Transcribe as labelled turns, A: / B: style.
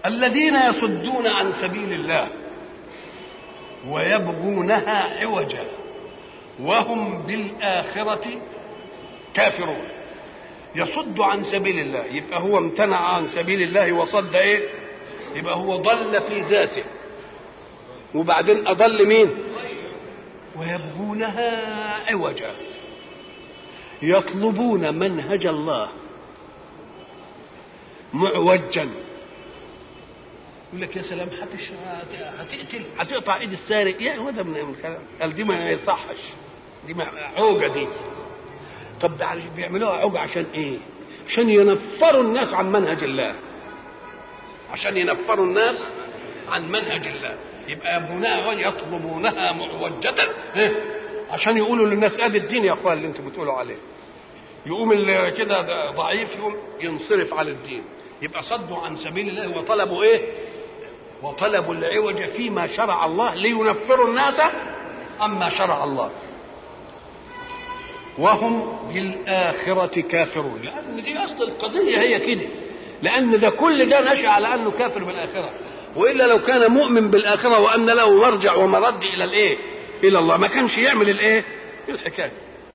A: الذين يصدون عن سبيل الله ويبغونها عوجا وهم بالآخرة كافرون يصد عن سبيل الله يبقى هو امتنع عن سبيل الله وصد ايه يبقى هو ضل في ذاته وبعدين اضل مين ويبغونها عوجا يطلبون منهج الله معوجا يقول لك يا سلام هتش... هتقتل هتقطع ايد السارق يعني هو ده من الكلام قال دي ما يصحش دي ما عوجه دي طب ده بيعملوها عوجه عشان ايه؟ عشان ينفروا الناس عن منهج الله عشان ينفروا الناس عن منهج الله يبقى يبغونها ويطلبونها معوجة عشان يقولوا للناس ادي الدين يا اخوان اللي انتم بتقولوا عليه يقوم اللي كده ضعيف يقوم ينصرف على الدين يبقى صدوا عن سبيل الله وطلبوا ايه وطلبوا العوج فيما شرع الله لينفروا الناس عما شرع الله وهم بالآخرة كافرون لأن دي أصل القضية هي كده لأن ده كل ده نشأ على أنه كافر بالآخرة وإلا لو كان مؤمن بالآخرة وأن له مرجع ومرد إلى الإيه إلى الله ما كانش يعمل الإيه الحكاية